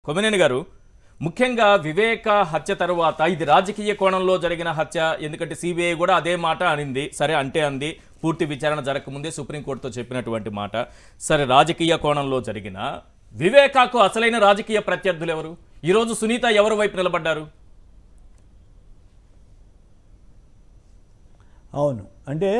కొమ్మినేని గారు ముఖ్యంగా వివేక హత్య తర్వాత ఇది రాజకీయ కోణంలో జరిగిన హత్య ఎందుకంటే సిబిఐ కూడా అదే మాట అనింది సరే అంటే అంది పూర్తి విచారణ జరగకముందే సుప్రీంకోర్టుతో చెప్పినటువంటి మాట సరే రాజకీయ కోణంలో జరిగిన వివేకాకు అసలైన రాజకీయ ప్రత్యర్థులు ఎవరు ఈరోజు సునీత ఎవరి వైపు నిలబడ్డారు అవును అంటే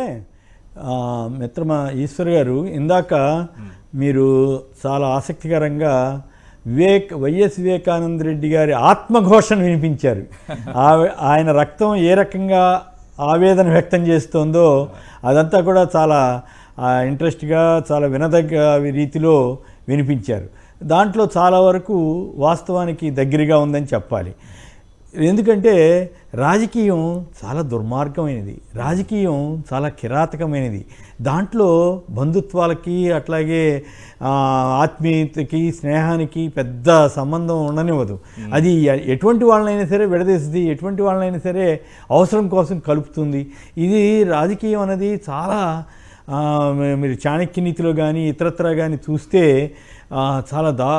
ఆ, మిత్రమ ఈశ్వర్ గారు ఇందాక మీరు చాలా ఆసక్తికరంగా వివేక్ వైఎస్ వివేకానంద రెడ్డి గారి ఆత్మఘోషను వినిపించారు ఆ- ఆయన రక్తం ఏ రకంగా ఆవేదన వ్యక్తం చేస్తోందో అదంతా కూడా చాలా ఇంట్రెస్ట్గా చాలా వినదగ్గ రీతిలో వినిపించారు దాంట్లో చాలా వరకు వాస్తవానికి దగ్గరగా ఉందని చెప్పాలి ఎందుకంటే రాజకీయం చాలా దుర్మార్గమైనది రాజకీయం చాలా కిరాతకమైనది దాంట్లో బంధుత్వాలకి అట్లాగే ఆ, ఆత్మీయతకి స్నేహానికి పెద్ద సంబంధం ఉండనివ్వదు అది ఎ- ఎటువంటి వాళ్ళనైనా సరే విడదీస్తుంది ఎటువంటి వాళ్ళనైనా సరే అవసరం కోసం కలుపుతుంది ఇది రాజకీయం అనేది చాలా ఆ, మీ- మీరు చాణక్య నీతిలో కానీ ఇతరత్ర కానీ చూస్తే ఆ, చాలా దా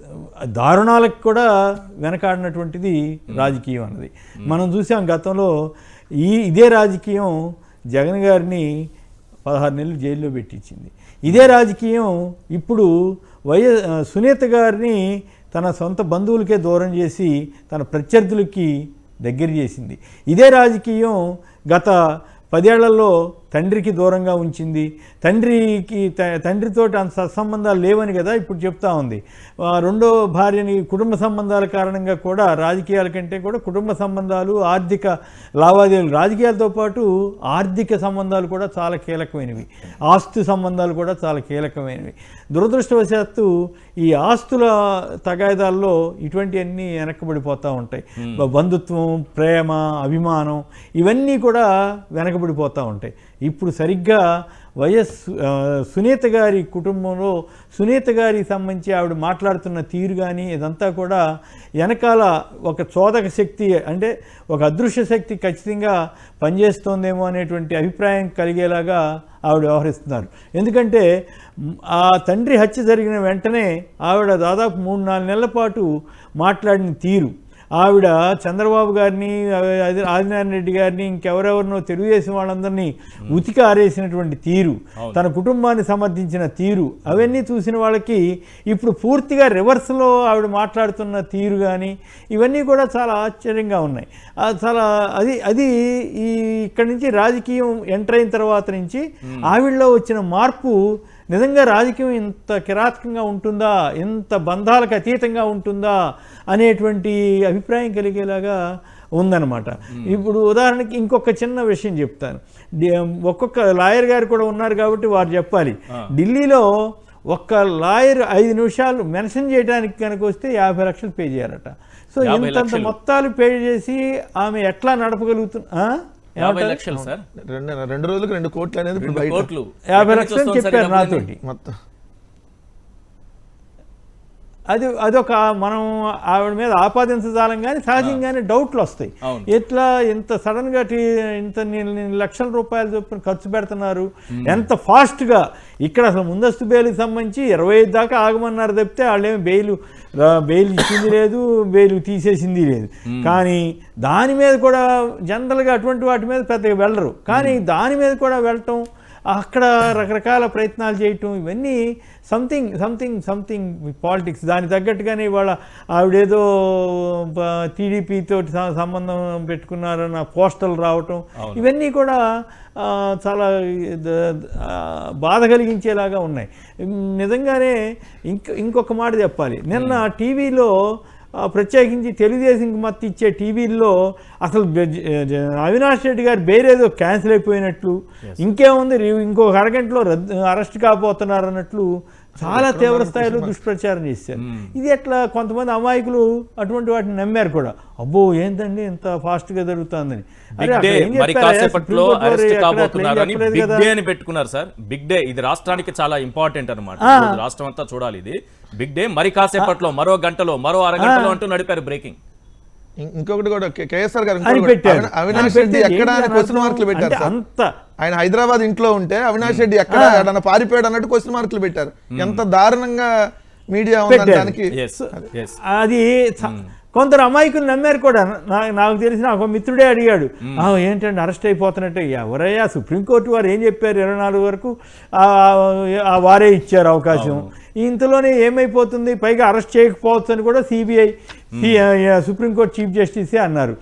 దారుణాలకు కూడా వెనకాడినటువంటిది రాజకీయం అన్నది మనం చూసాం గతంలో ఈ ఇదే రాజకీయం జగన్ గారిని పదహారు నెలలు జైల్లో పెట్టించింది ఇదే రాజకీయం ఇప్పుడు వైఎస్ సునీత గారిని తన సొంత బంధువులకే దూరం చేసి తన ప్రత్యర్థులకి దగ్గర చేసింది ఇదే రాజకీయం గత పదేళ్లలో తండ్రికి దూరంగా ఉంచింది తండ్రికి త- తండ్రితో అంత సత్సంబంధాలు లేవని కదా ఇప్పుడు చెప్తా ఉంది ఆ, రెండో భార్యని కుటుంబ సంబంధాల కారణంగా కూడా రాజకీయాల కంటే కూడా కుటుంబ సంబంధాలు ఆర్థిక లావాదేవీలు రాజకీయాలతో పాటు ఆర్థిక సంబంధాలు కూడా చాలా కీలకమైనవి ఆస్తు సంబంధాలు కూడా చాలా కీలకమైనవి దురదృష్టవశాత్తు ఈ ఆస్తుల తగాదాల్లో ఇటువంటివన్నీ వెనకబడిపోతూ ఉంటాయి బ- బంధుత్వం ప్రేమ అభిమానం ఇవన్నీ కూడా వెనకబడిపోతూ ఉంటాయి ఇప్పుడు సరిగ్గా వైఎస్ ఆ, సునీత గారి కుటుంబంలో సునీత గారికి సంబంధించి ఆవిడ మాట్లాడుతున్న తీరు కానీ ఇదంతా కూడా వెనకాల ఒక చోదక శక్తి అంటే ఒక అదృశ్య శక్తి ఖచ్చితంగా పనిచేస్తోందేమో అనేటువంటి అభిప్రాయం కలిగేలాగా ఆవిడ వ్యవహరిస్తున్నారు ఎందుకంటే మ్, ఆ తండ్రి హత్య జరిగిన వెంటనే ఆవిడ దాదాపు మూడు నాలుగు నెలల పాటు మాట్లాడిన తీరు ఆవిడ చంద్రబాబు గారిని ఆది- ఆదినారాయణ రెడ్డి గారిని ఇంకెవరెవరినో తెలుగుదేశం వాళ్ళందరినీ ఉతికి ఆరేసినటువంటి తీరు తన కుటుంబాన్ని సమర్థించిన తీరు అవన్నీ చూసిన వాళ్ళకి ఇప్పుడు పూర్తిగా రివర్స్లో ఆవిడ మాట్లాడుతున్న తీరు కానీ ఇవన్నీ కూడా చాలా ఆశ్చర్యంగా ఉన్నాయి ఆ చాలా అది అది ఈ ఇక్కడి నుంచి రాజకీయం ఎంటర్ అయిన తర్వాత నుంచి ఆవిడలో వచ్చిన మార్పు నిజంగా రాజకీయం ఇంత కిరాతకంగా ఉంటుందా ఇంత బంధాలకు అతీతంగా ఉంటుందా అనేటువంటి అభిప్రాయం కలిగేలాగా ఉందన్నమాట ఇప్పుడు ఉదాహరణకి ఇంకొక చిన్న విషయం చెప్తాను డి- ఒక్కొక్క లాయర్ గారు కూడా ఉన్నారు కాబట్టి వారు చెప్పాలి ఢిల్లీలో ఒక్క లాయర్ ఐదు నిమిషాలు మెన్షన్ చేయడానికి కనుక వస్తే యాభై లక్షలు పే చేయాలట సో యాభై ఇంతంత లక్షలు. మొత్తాలు పే చేసి ఆమె ఎట్లా నడపగలుగుతున్నా యాభై లక్షలు సార్ రెండు రెండు రోజులకు రెండు కోట్లు అనేది ఇప్పుడు రెండు బయట కోట్లు యాభై ఎక్కడి నుంచి లక్షలు వస్తుంది సార్ ఈ చెప్పారు డబ్బులన్నీ? నాతోటి మొత్తం అది అదొక మనం ఆవిడ మీద ఆపాదించజాలం కానీ సహజంగానే డౌట్లు వస్తాయి అవును. ఎట్లా ఇంత సడన్ గా టీ- ఇంత ని- ని- లక్షల రూపాయలు చొప్పున ఖర్చు పెడుతున్నారు ఎంత ఫాస్ట్ గా ఇక్కడ అసలు ముందస్తు బెయిల్కి సంబంధించి ఇరవై ఐదు దాకా ఆగమన్నారు తప్పితే వాళ్ళేమి బెయిల్ బెయిల్ ఇచ్చింది లేదు బెయిల్ తీసేసింది లేదు కానీ దాని మీద కూడా జనరల్గా అటువంటి వాటి మీద పెద్దగా వెళ్ళరు కానీ దాని మీద కూడా వెళ్ళటం అక్కడ రకరకాల ప్రయత్నాలు చేయటం ఇవన్నీ సంథింగ్ సంథింగ్ సంథింగ్ పాలిటిక్స్ దానికి తగ్గట్టుగానే ఇవాళ ఆవిడేదో టీడీపీ తోటి స- సంబంధం పెట్టుకున్నారన్న పోస్టర్లు రావటం ఇవన్నీ కూడా ఆ, చాలా ద- ఆ, బాధ కలిగించేలాగా ఉన్నాయి నిజంగానే ఇంక ఇంకొక మాట చెప్పాలి నిన్న టీవీలో ఆ, ప్రత్యేకించి తెలుగుదేశంకి మత్తు ఇచ్చే టీవీల్లో అసలు బె- జ- జ- అవినాష్ రెడ్డి గారు వేరేదో క్యాన్సిల్ అయిపోయినట్లు ఇంకేముంది రి- ఇంకొక అరగంటలో రద్దు అరెస్ట్ కాబోతున్నారు అన్నట్లు చాలా తీవ్ర స్థాయిలో దుష్ప్రచారం చేశారు ఇది ఎట్లా కొంతమంది అమాయకులు అటువంటి వాటిని నమ్మారు కూడా అబ్బో ఏంటండి ఇంత ఫాస్ట్ గా జరుగుతుందని అరే, బిగ్ డే అక్కడ ఏం మరి చెప్పారయ్యా? కాసేపట్లో సుప్రీం కోర్టు వారు అరెస్ట్ ఎక్కడ అట్లా ఏం కాబోతున్నారు అని చెప్పలేదు బిగ్ కదా. డే అని పెట్టుకున్నారు సార్ బిగ్ డే ఇది రాష్ట్రానికి చాలా ఇంపార్టెంట్ అనమాట రాష్ట్రం అంతా చూడాలి ఇది బిగ్ డే మరి కాసేపట్లో మరో గంటలో మరో అరగంటలో అంటూ నడిపారు బ్రేకింగ్ ఇం- ఇంకొకటి కూడా కే- కేఎస్ఆర్ గారు అని ఇంకొకటి కూడా. పెట్టారు అవినా- అవినాష్ అని రెడ్డి పెట్టారు. ఎక్కడ ఏంటి అని దాని క్వశ్చన్ అర్థం? మార్కులు పెట్టారు అంటే సార్ అంత ఆయన హైదరాబాద్ ఇంట్లో ఉంటే అవినాష్ రెడ్డి ఎక్కడ ఎడన పారిపోయాడు అన్నట్టు క్వశ్చన్ మార్కులు పెట్టారు ఎంత దారుణంగా మీడియా పెట్టారు. ఉందనడానికి ఎస్ ఎస్ అది స- కొందరు అమాయకులు నమ్మారు కూడా నా- నాకు తెలిసిన ఒక మిత్రుడే అడిగాడు "ఆ, ఏంటంటే అరెస్ట్ అయిపోతున్నట్టే ఎవరయ్యా సుప్రీంకోర్టు వారు ఏం చెప్పారు ఇరవై నాలుగు వరకు ఆ, ఆ వారే ఇచ్చారు అవకాశం ఇంతలోనే ఏమైపోతుంది పైగా అరెస్ట్ చేయకపోవచ్చు అని కూడా సిబిఐ సుప్రీంకోర్టు చీఫ్ జస్టిసే అన్నారు